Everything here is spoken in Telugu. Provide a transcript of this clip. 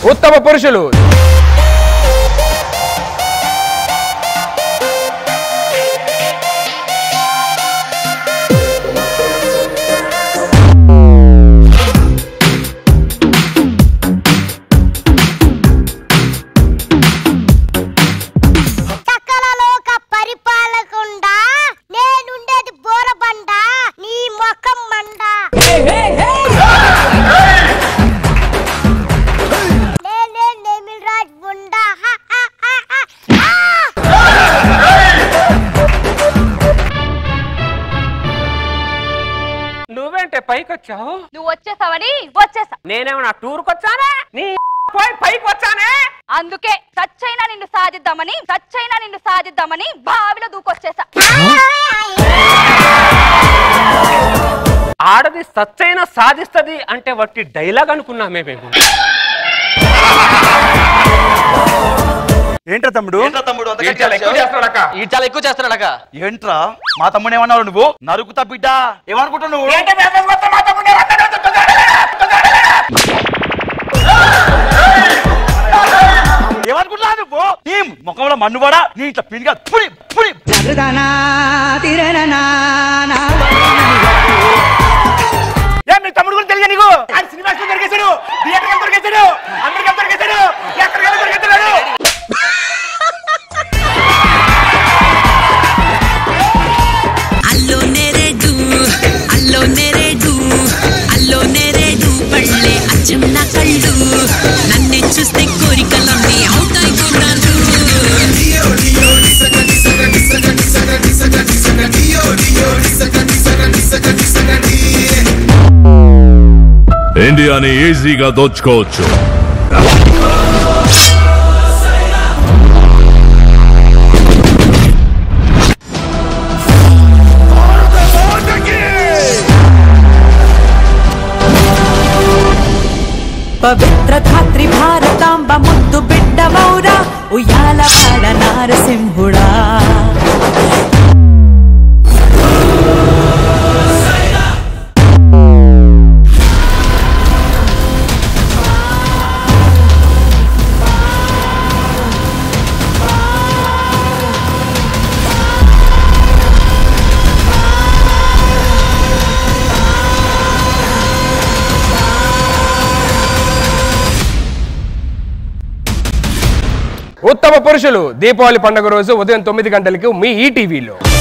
ఉత్తమ పురుషులు సకల లోక పరిపాలకుండా నేనుండేది బోరబండ నీ ముఖం మండ నేనే నెమిల్ రాజ్ బుండా హ, హ, హ, హ, హ. నువ్వేంటే పైకి వచ్చావు నువ్వు వచ్చేసావని వచ్చేసా నేనేమన్నా టూర్కి వచ్చానా నీ పోయి పైకి వచ్చానే అందుకే సచ్చైనా నిన్ను సాధిద్దామని సచ్చైనా నిన్ను సాధిద్దామని బావిలో దూకొచ్చేసా ఆడది సచ్చైన సాధిస్తది అంటే వట్టి డైలాగ్ అనుకున్నామే మేము ఏంట్రా తమ్ముడు ఏంట్రా తమ్ముడు అంత వీడు చాలా ఎక్కువ చేస్తున్నాడక్క. ఈ చాలా ఎక్కువ చేస్తున్నాడక ఏంట్రా మా తమ్ముడు ఏమన్నావు నువ్వు నరుకుతా బిడ్డ ఏమనుకుంటావు నువ్వు ఏమనుకుంటున్నావు నువ్వు నీ ముఖంలో మన్నువాడా నీ ఇట్లా పిండిగా పుడి పుడి ఏ మీ తమ్ముడు గురించి తెలియదు నీకు ఆయన సినిమా స్టూడియో దొరికేశాడు థియేటర్ దొరికేశాడు అందరికీ దొరికేశాడు ఎక్కడికి దొరికేశాడు అల్లో నెరెడు అల్లో నెరెడు అల్లో నెరెడు పళ్ళే అచ్చం నా కళ్ళు నన్నే చూస్తే కోరికలన్నీ అవుతాయి కొన్నాళ్ళు ఇండియాని ఈజీగా దోచుకోవచ్చు పవిత్ర ధాత్రి భారతాంబ ముద్దు బిడ్డ మౌరా ఉయ్యాలవాడ నారసింహుడా ఉత్తమ పురుషులు దీపావళి పండుగ రోజు ఉదయం తొమ్మిది గంటలకు మీ ఈ టీవీలో